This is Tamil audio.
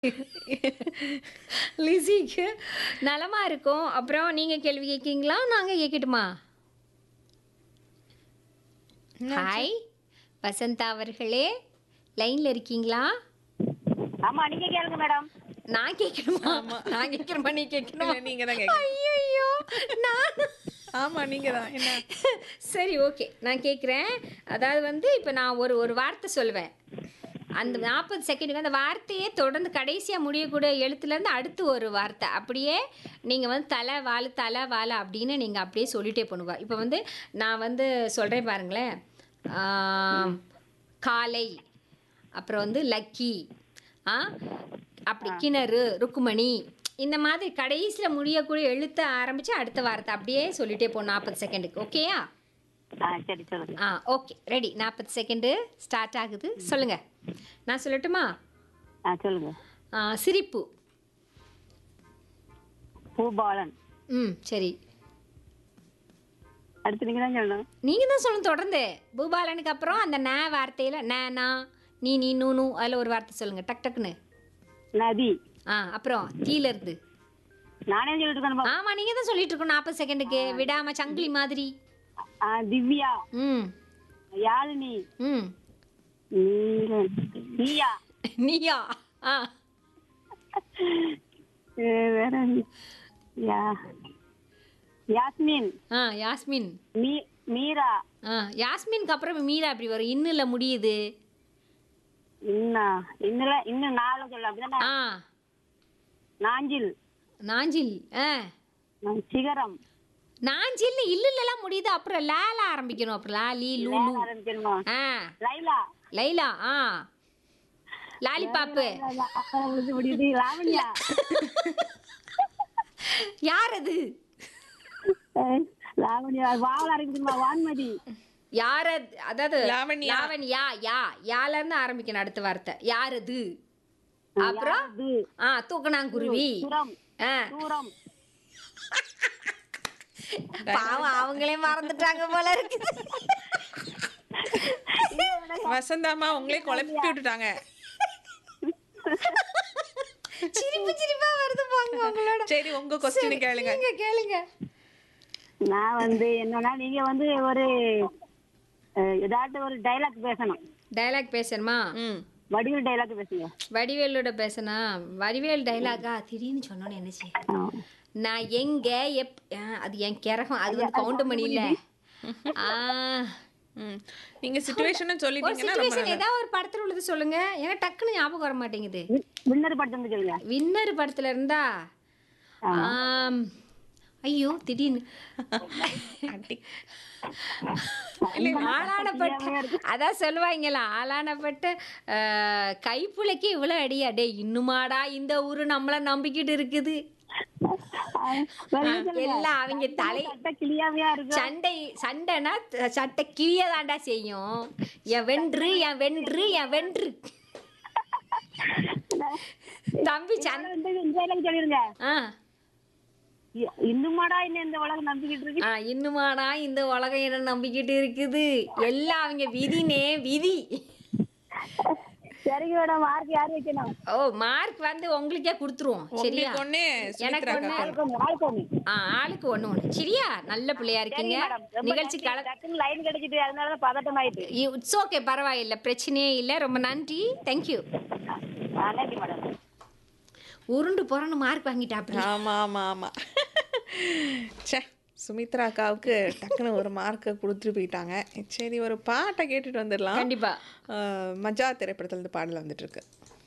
லிசிக்கு நலமா இருக்கும் அப்புறம் நீங்க கேள்வி கேட்கீங்களா நாங்க கேட்கட்டுமா ஹாய் வசந்தா அவர்களே லைன்ல இருக்கீங்களா ஆமா நீங்க கேளுங்க மேடம் நான் கேட்கணுமா நான் கேட்கணுமா நீ கேட்கணுமா இல்ல, நீங்க தான் கேட்கணும். ஐயோ நான் ஆமா நீங்க தான் என்ன சரி ஓகே நான் கேட்குறேன் அதாவது வந்து இப்போ நான் ஒரு ஒரு வார்த்தை சொல்லுவேன் அந்த நாற்பது செகண்டுக்கு அந்த வார்த்தையே தொடர்ந்து கடைசியாக முடியக்கூடிய எழுத்துலேருந்து அடுத்து ஒரு வார்த்தை அப்படியே நீங்கள் வந்து தலை வாழு தலை வாழை அப்படின்னு நீங்கள் அப்படியே சொல்லிட்டே போணுவா இப்போ வந்து நான் வந்து சொல்கிறேன் பாருங்களேன் ஆம், காலை அப்புறம் வந்து லக்கி ஆ அப்படி கிணறு ருக்குமணி இந்த மாதிரி கடைசியில் முடியக்கூடிய எழுத்தை ஆரம்பித்து அடுத்த வார்த்தை அப்படியே சொல்லிட்டே போ நாற்பது செகண்டுக்கு ஓகேயா ஆ சரி சொல்லுங்க ஆ ஓகே ரெடி நாற்பது செகண்டு ஸ்டார்ட் ஆகுது சொல்லுங்க நான் சொல்லட்டுமா ஆ சொல்லுங்க ஆ, சிரிப்பு பூபாலன் ம் சரி அடுத்து நீங்க தான் சொல்லணும் நீங்கள் தான் சொல்லணும் தொடர்ந்து பூபாலனுக்கு அப்புறம் அந்த ந வார்த்தையில் ந நா நீ நீ நூ நூ அதில் ஒரு வார்த்தை சொல்லுங்கள் டக் டக்குன்னு நதி ஆ அப்புறம் கீழ இருந்து நானே சொல்லிட்டு இருக்கேன் ஆமாம் நீங்கள் தான் சொல்லிட்டு இருக்கணும் நாற்பது செகண்டுக்கு விடாம சங்கிலி மாதிரி ஆ, திவ்யா ம் யாழினி ம் நீலன் நீயா நீயா ஆ ஏ, வேற என்ன? யா யாஸ்மின் ஆ யாஸ்மின் மீ மீரா ஆ யாஸ்மின்க்கு அப்புறம் மீரா அப்படி வரும் இன்னுல முடியுது இன்னா இன்னும் இன்னும் நாலு சொல்ல அப்படிதானே ஆ நாஞ்சில் நாஞ்சில் ஆ சிகரம் நாஞ்சில்னு இல்லுலலாம் முடியுது அப்புறம் லேல ஆரம்பிக்கணும் அப்புறம் லா லீ லூ லூ ஆரம்பிக்கணுமா ஆ லைலா லைலா ஆ லாலிபாப்பு அவளுக்கு முடியுது லாவண்யா யார் அது ஏய், லாவண்யா வாவல் ஆரம்பிக்கணுமா வான்மதி யார் அது அதாவது லாவண்யா. லாவண்யா யா யால இருந்து ஆரம்பிக்கணும் அடுத்த வார்த்தை யார் அது அப்புறம் யாது, ஆ தூக்கணாங்குருவி சுரம் ஆ சூரம் பாவம் அவங்களே மறந்துட்டாங்க போல இருக்கு வசந்தாமா உங்களே குழப்பி விட்டுட்டாங்க சிரிப்பு சிரிப்பா வருது போங்க உங்களோட சரி உங்க கொஸ்டின் கேளுங்க நீங்க கேளுங்க நான் வந்து என்னன்னா நீங்க வந்து ஒரு அஹ், ஏதாட்டும் ஒரு டைலாக் பேசணும் டயலாக் பேசணுமா ம் வடிவில் டைலாக் பேசுங்க வடிவேலோட பேசனா வடிவேல் டைலாகா திடீர்னு சொன்னோன்னு என்ன செய்ய நான் எங்க எப் ஆ, அது என் கிறகம் அது வந்து கவுண்ட் பண்ணி இல்ல ஆ, ம் நீங்க சுச்சுவேஷன் ஒரு சொல்லிட்டீங்கன்னா ரொம்ப சுச்சுவேஷன் ஏதாவது ஒரு படத்துல உள்ளது சொல்லுங்க ஏன்னா டக்குன்னு ஞாபகம் வர மாட்டேங்குது முன்னர் படுத்து வந்து சொல்லுங்க வின்னர் படத்துல இருந்தா ஆம், ஐயோ திடீர்னு அடி. ஆளானப்பட்ட அதான் சொல்லுவாங்களா ஆளானப்பட்ட ஆ, கைப்புளைக்கு இவ்வளோ அடியா டே இன்னுமாடா இந்த ஊரு நம்மள நம்பிக்கிட்டு இருக்குது எல்லாம் அவங்க தலை கிளியாமையா இருக்கு சண்டை சண்டைனா த- சட்டை கிழிய தாண்டா செய்யும் என் வென்று என் வென்று என் வென்று தம்பி சண்டை வந்து இந்த டைலாக் சொல்லிருங்க ஆ இ- இன்னுமாடா இன்னும் இந்த உலகம் நம்பிக்கிட்டு இருக்கு ஆ இன்னுமாடா இந்த உலகம் என்ன நம்பிக்கிட்டு இருக்குது எல்லாம் அவங்க விதினே விதி சரிங்க மேடம் மார்க் யார் வைக்கணும் ஓ மார்க் வந்து உங்களுக்கே கொடுத்துருவோம் சரியா உங்களுக்கு ஒண்ணு எனக்கு சுமித்ராக்கா ஒண்ணு கொடுங்க. நாளைக்கு ஒண்ணு ஆ ஆளுக்கு ஒண்ணு ஒண்ணு சரியா நல்ல பிள்ளையா இருக்கீங்க மேடம் ரொம்ப நிகழ்ச்சி நன்றி. கல டக்குன்னு லைன் கிடைச்சிட்டு அதனாலதான் பதட்டம் ஆயிட்டு இட்ஸ் ஓகே பரவாயில்ல பிரச்சனையே இல்லை ரொம்ப நன்றி தேங்க்யூ ஆ, நன்றி மேடம் உருண்டு புறன்னு மார்க் வாங்கிட்டா அப்படி ஆமா ஆமா ஆமா ச்சே சுமித்ரா அக்காவுக்கு டக்குன்னு ஒரு மார்க்கை கொடுத்துட்டு போயிட்டாங்க சரி ஒரு பாட்டை கேட்டுட்டு வந்துடலாம் கண்டிப்பா அஹ், மஜா திரைப்படத்துல இருந்து பாடல் வந்துட்டு இருக்கு